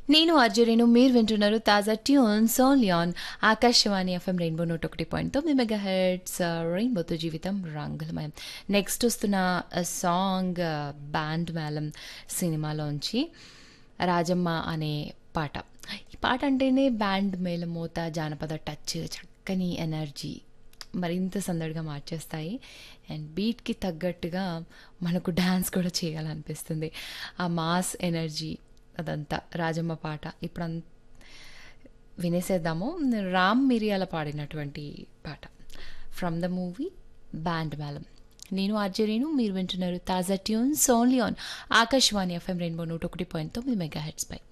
నేను అర్జునేను మీరు వింటున్నారు తాజా ట్యూన్ సోలియాన్ ఆకాశవాణి ఎఫ్ఎం రెయిన్బో నూట ఒకటి పాయింట్ తొమ్మిది మెగా హెడ్స్ రెయిన్బోతో జీవితం రంగులమయం నెక్స్ట్ వస్తున్న సాంగ్ బ్యాండ్ మేళం సినిమాలోంచి రాజమ్మ అనే పాట ఈ పాట అంటేనే బ్యాండ్ మేళమోత జానపద టచ్ చక్కని ఎనర్జీ మరింత సందడిగా మార్చేస్తాయి అండ్ బీట్కి తగ్గట్టుగా మనకు డ్యాన్స్ కూడా చేయాలనిపిస్తుంది ఆ మాస్ ఎనర్జీ అదంతా రాజమ్మ పాట ఇప్పుడు అం వినేసేద్దాము రామ్ మిరియాల పాడినటువంటి పాట ఫ్రమ్ ద మూవీ బ్యాండ్ మేళం నేను ఆర్జరీను మీరు వింటున్నారు తాజా tunes only on Akashvani FM rainbow నూట ఒకటి పాయింట్ తొమ్మిది మెగా హెడ్స్ పై